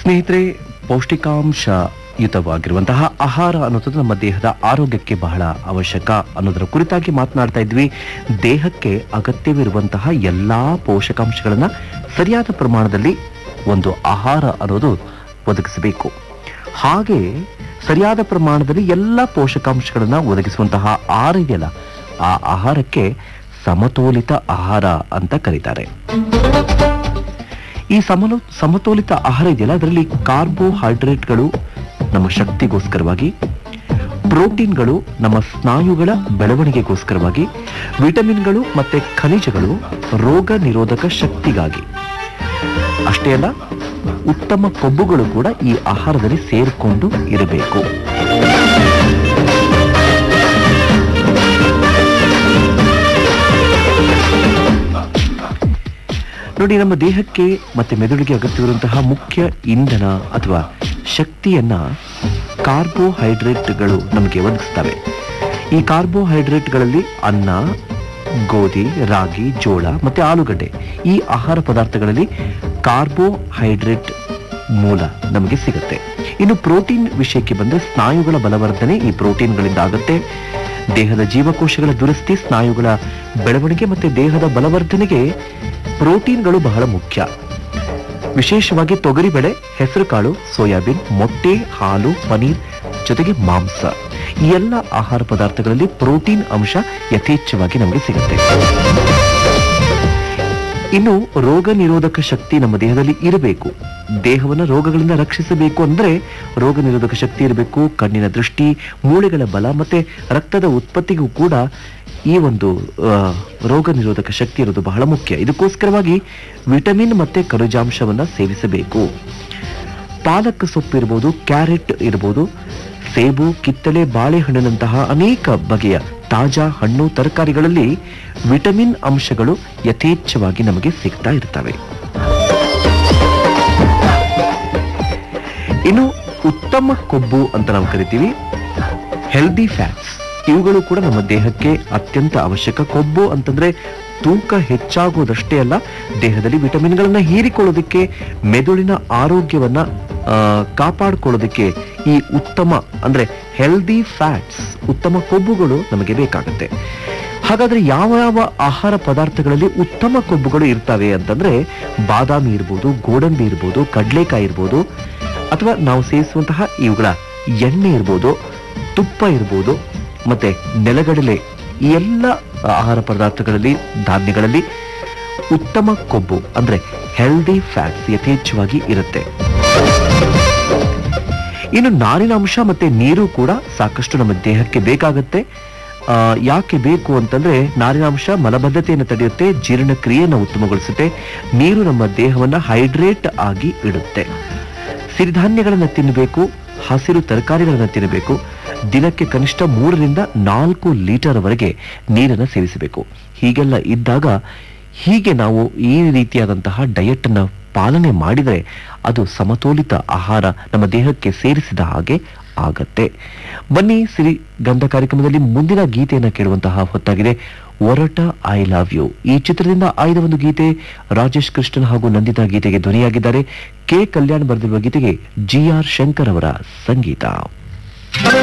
ಸ್ನೇಹಿತರೆ ಪೌಷ್ಟಿಕಾಂಶಯುತವಾಗಿರುವಂತಹ ಆಹಾರ ಅನ್ನೋದು ನಮ್ಮ ದೇಹದ ಆರೋಗ್ಯಕ್ಕೆ ಬಹಳ ಅವಶ್ಯಕ ಅನ್ನೋದರ ಕುರಿತಾಗಿ ಮಾತನಾಡ್ತಾ ಇದ್ವಿ ದೇಹಕ್ಕೆ ಅಗತ್ಯವಿರುವಂತಹ ಎಲ್ಲಾ ಪೋಷಕಾಂಶಗಳನ್ನ ಸರಿಯಾದ ಪ್ರಮಾಣದಲ್ಲಿ ಒಂದು ಆಹಾರ ಅನ್ನೋದು ಒದಗಿಸಬೇಕು ಹಾಗೆ ಸರಿಯಾದ ಪ್ರಮಾಣದಲ್ಲಿ ಎಲ್ಲ ಪೋಷಕಾಂಶಗಳನ್ನ ಒದಗಿಸುವಂತಹ ಆಹಾರ ಇದೆಯಲ್ಲ ಆ ಆಹಾರಕ್ಕೆ ಸಮತೋಲಿತ ಆಹಾರ ಅಂತ ಕರೀತಾರೆ ಈ ಸಮಲು ಸಮತೋಲಿತ ಆಹಾರ ಇದೆಯಲ್ಲ ಅದರಲ್ಲಿ ಕಾರ್ಬೋಹೈಡ್ರೇಟ್ಗಳು ನಮ್ಮ ಶಕ್ತಿಗೋಸ್ಕರವಾಗಿ ಪ್ರೋಟೀನ್ಗಳು ನಮ್ಮ ಸ್ನಾಯುಗಳ ಬೆಳವಣಿಗೆಗೋಸ್ಕರವಾಗಿ ವಿಟಮಿನ್ಗಳು ಮತ್ತೆ ಖನಿಜಗಳು ರೋಗ ನಿರೋಧಕ ಶಕ್ತಿಗಾಗಿ ಅಷ್ಟೇ ಅಲ್ಲ ಉತ್ತಮ ಕೊಬ್ಬುಗಳು ಕೂಡ ಈ ಆಹಾರದಲ್ಲಿ ಸೇರಿಕೊಂಡು ಇರಬೇಕು ನೋಡಿ ನಮ್ಮ ದೇಹಕ್ಕೆ ಮತ್ತೆ ಮೆದುಳಿಗೆ ಅಗತ್ಯವಿರುವಂತಹ ಮುಖ್ಯ ಇಂಧನ ಅಥವಾ ಶಕ್ತಿಯನ್ನ ಕಾರ್ಬೋಹೈಡ್ರೇಟ್ಗಳು ನಮಗೆ ಒದಗಿಸ್ತವೆ ಈ ಕಾರ್ಬೋಹೈಡ್ರೇಟ್ಗಳಲ್ಲಿ ಅನ್ನ ಗೋಧಿ ರಾಗಿ ಜೋಳ ಮತ್ತೆ ಆಲೂಗಡ್ಡೆ ಈ ಆಹಾರ ಪದಾರ್ಥಗಳಲ್ಲಿ ಕಾರ್ಬೋಹೈಡ್ರೇಟ್ ಮೂಲ ನಮಗೆ ಸಿಗುತ್ತೆ ಇನ್ನು ಪ್ರೋಟೀನ್ ವಿಷಯಕ್ಕೆ ಬಂದ್ರೆ ಸ್ನಾಯುಗಳ ಬಲವರ್ಧನೆ ಈ ಪ್ರೋಟೀನ್ಗಳಿಂದ ಆಗುತ್ತೆ ದೇಹದ ಜೀವಕೋಶಗಳ ದುರಸ್ತಿ ಸ್ನಾಯುಗಳ ಬೆಳವಣಿಗೆ ಮತ್ತೆ ದೇಹದ ಬಲವರ್ಧನೆಗೆ ಪ್ರೋಟೀನ್ಗಳು ಬಹಳ ಮುಖ್ಯ ವಿಶೇಷವಾಗಿ ತೊಗರಿಬೇಳೆ ಹೆಸರುಕಾಳು ಸೋಯಾಬೀನ್ ಮೊಟ್ಟೆ ಹಾಲು ಪನೀರ್ ಜೊತೆಗೆ ಮಾಂಸ ಈ ಎಲ್ಲ ಆಹಾರ ಪದಾರ್ಥಗಳಲ್ಲಿ ಪ್ರೋಟೀನ್ ಅಂಶ ಯಥೇಚ್ಛವಾಗಿ ನಮಗೆ ಸಿಗುತ್ತೆ ಇನ್ನು ರೋಗ ನಿರೋಧಕ ಶಕ್ತಿ ನಮ್ಮ ದೇಹದಲ್ಲಿ ಇರಬೇಕು ದೇಹವನ್ನ ರೋಗಗಳಿಂದ ರಕ್ಷಿಸಬೇಕು ಅಂದ್ರೆ ರೋಗ ನಿರೋಧಕ ಶಕ್ತಿ ಇರಬೇಕು ಕಣ್ಣಿನ ದೃಷ್ಟಿ ಮೂಳೆಗಳ ಬಲ ಮತ್ತೆ ರಕ್ತದ ಉತ್ಪತ್ತಿಗೂ ಕೂಡ ಈ ಒಂದು ಆ, ರೋಗ ನಿರೋಧಕ ಶಕ್ತಿ ಇರೋದು ಬಹಳ ಮುಖ್ಯ ಇದಕ್ಕೋಸ್ಕರವಾಗಿ ವಿಟಮಿನ್ ಮತ್ತೆ ಖನಿಜಾಂಶವನ್ನ ಸೇವಿಸಬೇಕು ಪಾಲಕ್ ಸೊಪ್ಪು ಇರ್ಬೋದು ಕ್ಯಾರೆಟ್ ಇರ್ಬೋದು ಸೇಬು ಕಿತ್ತಳೆ ಬಾಳೆಹಣ್ಣಿನಂತಹ ಅನೇಕ ಬಗೆಯ ತಾಜಾ ಹಣ್ಣು ತರಕಾರಿಗಳಲ್ಲಿ ವಿಟಮಿನ್ ಅಂಶಗಳು ಯಥೇಚ್ಛವಾಗಿ ನಮಗೆ ಸಿಗ್ತಾ ಇರ್ತವೆ ಇನ್ನು ಉತ್ತಮ ಕೊಬ್ಬು ಅಂತ ನಾವು ಕರಿತೀವಿ ಹೆಲ್ದಿ ಫ್ಯಾಟ್ಸ್ ಇವುಗಳು ಕೂಡ ನಮ್ಮ ದೇಹಕ್ಕೆ ಅತ್ಯಂತ ಅವಶ್ಯಕ ಕೊಬ್ಬು ಅಂತಂದ್ರೆ ತೂಕ ಹೆಚ್ಚಾಗುವುದಷ್ಟೇ ಅಲ್ಲ ದೇಹದಲ್ಲಿ ವಿಟಮಿನ್ಗಳನ್ನ ಹೀರಿಕೊಳ್ಳೋದಕ್ಕೆ ಮೆದುಳಿನ ಆರೋಗ್ಯವನ್ನ ಆ, ಕಾಪಾಡಿಕೊಳ್ಳೋದಕ್ಕೆ ಈ ಉತ್ತಮ ಅಂದ್ರೆ ಹೆಲ್ದಿ ಫ್ಯಾಟ್ಸ್ ಉತ್ತಮ ಕೊಬ್ಬುಗಳು ನಮಗೆ ಬೇಕಾಗುತ್ತೆ ಹಾಗಾದ್ರೆ ಯಾವ ಯಾವ ಆಹಾರ ಪದಾರ್ಥಗಳಲ್ಲಿ ಉತ್ತಮ ಕೊಬ್ಬುಗಳು ಇರ್ತವೆ ಅಂತಂದ್ರೆ ಬಾದಾಮಿ ಇರ್ಬೋದು ಗೋಡಂಬಿ ಇರ್ಬೋದು ಕಡಲೆಕಾಯಿ ಇರ್ಬೋದು ಅಥವಾ ನಾವು ಸೇವಿಸುವಂತಹ ಇವುಗಳ ಎಣ್ಣೆ ಇರ್ಬೋದು ತುಪ್ಪ ಇರ್ಬೋದು ಮತ್ತೆ ನೆಲಗಡಲೆ ಈ ಎಲ್ಲ ಆಹಾರ ಪದಾರ್ಥಗಳಲ್ಲಿ ಧಾನ್ಯಗಳಲ್ಲಿ ಉತ್ತಮ ಕೊಬ್ಬು ಅಂದ್ರೆ ಹೆಲ್ದಿ ಫ್ಯಾಟ್ಸ್ ಯಥೇಚ್ಛವಾಗಿ ಇರುತ್ತೆ ಇನ್ನು ನಾರಿನ ಅಂಶ ಮತ್ತೆ ನೀರು ಕೂಡ ಸಾಕಷ್ಟು ನಮ್ಮ ದೇಹಕ್ಕೆ ಬೇಕಾಗುತ್ತೆ ಆ, ಯಾಕೆ ಬೇಕು ಅಂತಂದ್ರೆ ನಾರಿನಾಂಶ ಮಲಬದ್ಧತೆಯನ್ನು ತಡೆಯುತ್ತೆ ಜೀರ್ಣಕ್ರಿಯೆಯನ್ನು ಉತ್ತಮಗೊಳಿಸುತ್ತೆ ನೀರು ನಮ್ಮ ದೇಹವನ್ನ ಹೈಡ್ರೇಟ್ ಆಗಿ ಇಡುತ್ತೆ ಸಿರಿಧಾನ್ಯಗಳನ್ನ ತಿನ್ನಬೇಕು ಹಸಿರು ತರಕಾರಿಗಳನ್ನ ತಿನ್ನಬೇಕು ದಿನಕ್ಕೆ ಕನಿಷ್ಠ ಮೂರರಿಂದ ನಾಲ್ಕು ಲೀಟರ್ ವರೆಗೆ ನೀರನ್ನು ಸೇವಿಸಬೇಕು ಹೀಗೆಲ್ಲ ಇದ್ದಾಗ ಹೀಗೆ ನಾವು ಈ ರೀತಿಯಾದಂತಹ ಡಯಟ್ ಅನ್ನ ಪಾಲನೆ ಮಾಡಿದರೆ ಅದು ಸಮತೋಲಿತ ಆಹಾರ ನಮ್ಮ ದೇಹಕ್ಕೆ ಸೇರಿಸಿದ ಹಾಗೆ ಆಗತ್ತೆ ಬನ್ನಿ ಸಿರಿ ಗಂಧ ಕಾರ್ಯಕ್ರಮದಲ್ಲಿ ಮುಂದಿನ ಗೀತೆಯನ್ನ ಕೇಳುವಂತಹ ಹೊತ್ತಾಗಿದೆ ಒರಟ ಐ ಲವ್ ಯು ಈ ಚಿತ್ರದಿಂದ ಆಯ್ದ ಒಂದು ಗೀತೆ ರಾಜೇಶ್ ಕೃಷ್ಣನ್ ಹಾಗೂ ನಂದಿತಾ ಗೀತೆಗೆ ಧ್ವನಿಯಾಗಿದ್ದಾರೆ ಕೆ ಕಲ್ಯಾಣ್ ಬರೆದಿರುವ ಗೀತೆಗೆ ಜಿ ಆರ್ ಶಂಕರ್ ಅವರ ಸಂಗೀತ